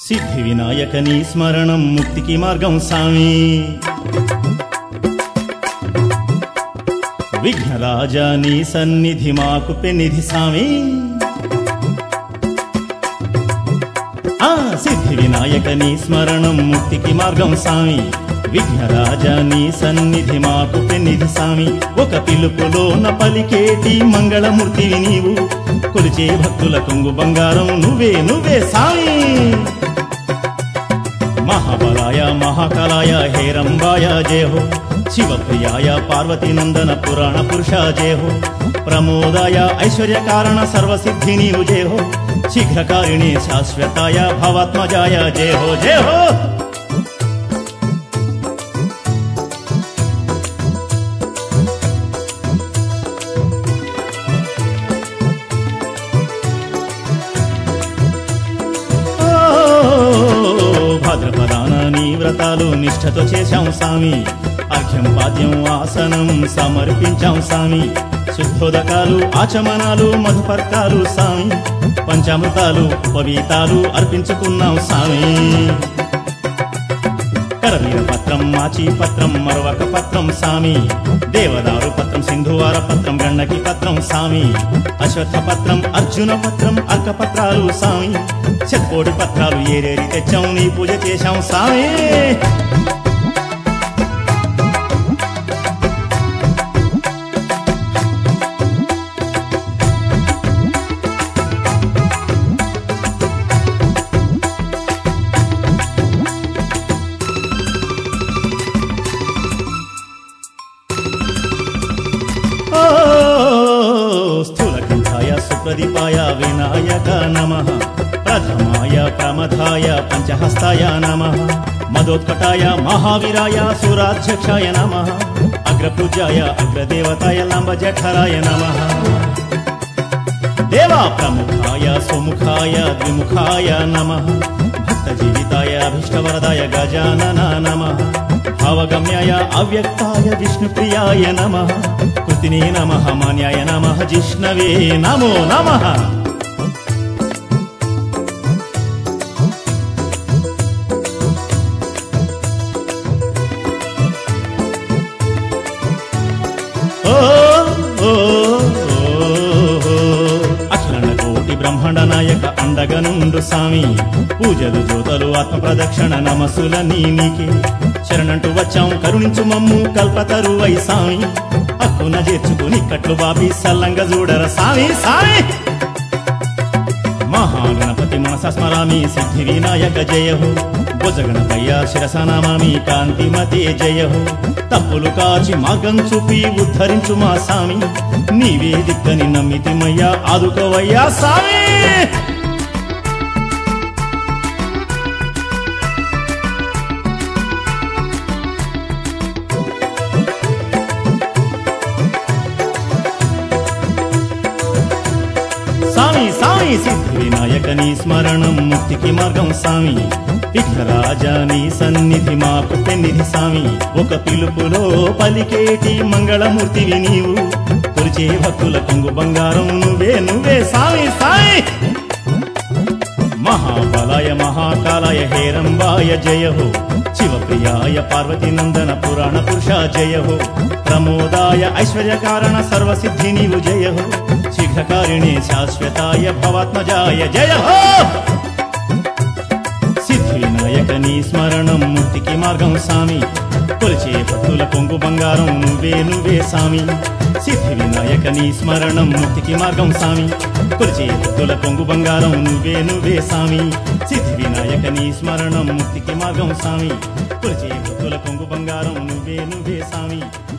సిద్ధి వినాయకని స్మరణం ముక్తికి మార్గం సామి విఘ్నరాజా నీ సన్నిధి మాకు పెన్నిధి సామి ఆ సిద్ధి వినాయకని స్మరణం ముక్తికి మార్గం సామి విఘ్నరాజా నీ సన్నిధి మాకు పెన్నిధి సామి ఒక పిలుపులోన పలికేటి మంగళమూర్తివి నీవు కొలిచే భక్తుల కొంగు బంగారం నువ్వే నువ్వే సామి మహాబలాయ మహాకాలాయ హేరంబాయ జయహో శివప్రియాయ పార్వతీనందన పురాణ పురుష జయహో ప్రమోదాయ ఐశ్వర్య కారణ సర్వసిద్ధి నీవు జయహో శీఘ్రకారిణి శాశ్వతాయ భవాత్మజాయ జయహో జయహో ఓ, భాద్రపదాన నీ వ్రతాలు నిష్ఠతో చేశాం స్వామి అర్ఘ్యం పాద్యం ఆసనం సమర్పించాం స్వామి శుద్ధోదకాలు ఆచమనాలు మధుపర్కాలు స్వామి పంచామృతాలు ఉపవీతాలు అర్పించుకున్నాం స్వామి కరవీర పత్రం మాచి పత్రం మరొక పత్రం సామి దేవదారు పత్రం సింధువార పత్రం గండకి పత్రం సామి అశ్వత్థ పత్రం అర్జున పత్రం అర్క పత్రాలు సామి చెత్కోడి పత్రాలు ఏరేరి తెచ్చాం నీ పూజ చేశాం సామి ఓ స్థూలకంఠాయ సుప్రదీపాయ వినాయక నమ ప్రథమాయ ప్రమథాయ పంచహస్తాయ నమ మదోత్కటాయ మహావీరాయ సురాధ్యక్షాయ నమ అగ్రపూజాయ అగ్రదేవతాయ లంబజఠరాయ నమ దేవా ప్రముఖాయ సుముఖాయ ద్విముఖాయ నమ భక్త జీవితాయ అభిష్టవరదాయ గజానన నమ భావగమ్యాయ అవ్యక్తాయ విష్ణుప్రియాయ నమ కృతినే నమ మాన్యాయ నమ జిష్ణవే నమో నమ ఓ ఓ, ఓ, అఖిలండ కోటి బ్రహ్మాండ నాయక అండగనుండు స్వామి పూజలు జోతలు ఆత్మ ప్రదక్షిణ నమస్సుల నీకే శరణంటూ వచ్చాం కరుణించు మమ్ము కల్పతరు వై స్వామి హక్కున చేర్చుకుని కట్లు బాపి సల్లంగా చూడర స్వామి స్వామి మహాగణపతి మనస స్మరామి సిద్ధి వినాయక జయ హో భుజగణపయ్య శిరస నమామి కాంతిమతే జయ హో తప్పులు కాచి మార్గం చూపి ఉద్ధరించు మా సామి నీవే దిక్కని నమ్మితిమయ్యా ఆదుకోవయ్యా సామి సామి సామి సిద్ధి వినాయకని స్మరణం ముక్తికి మార్గం సామి విఘ్నరాజాని సన్నిధి మాకు పెన్నిధి సామి ఒక పిలుపులో పలికేటి మంగళమూర్తివి నీవు కొలిచే భక్తుల కొంగు బంగారం నువ్వే నువ్వే సామి సామి మహాబలాయ మహాకాలాయ హేరంబాయ జయ హో శివప్రియాయ పార్వతీనందన పురాణ పురుష జయ హో ప్రమోదాయ ఐశ్వర్య కారణ సర్వసిద్ధి నీవు జయ హో శీఘ్రకారిణి శాశ్వతాయ భవాత్మజాయ జయ హో సిద్ధి వినాయకని స్మరణం ముక్తికి మార్గం సామి కొలిచే భక్తుల కొంగు బంగారం నువ్వే నువ్వే సామి సిద్ధి వినాయకని స్మరణం ముక్తికి మార్గం సామి కొలిచే భక్తుల కొంగు బంగారం నువ్వే నువ్వే సామి సిద్ధి వినాయకని స్మరణం ముక్తికి మార్గం సామి కొలిచే భక్తుల కొంగు బంగారం నువ్వే నువ్వే సామి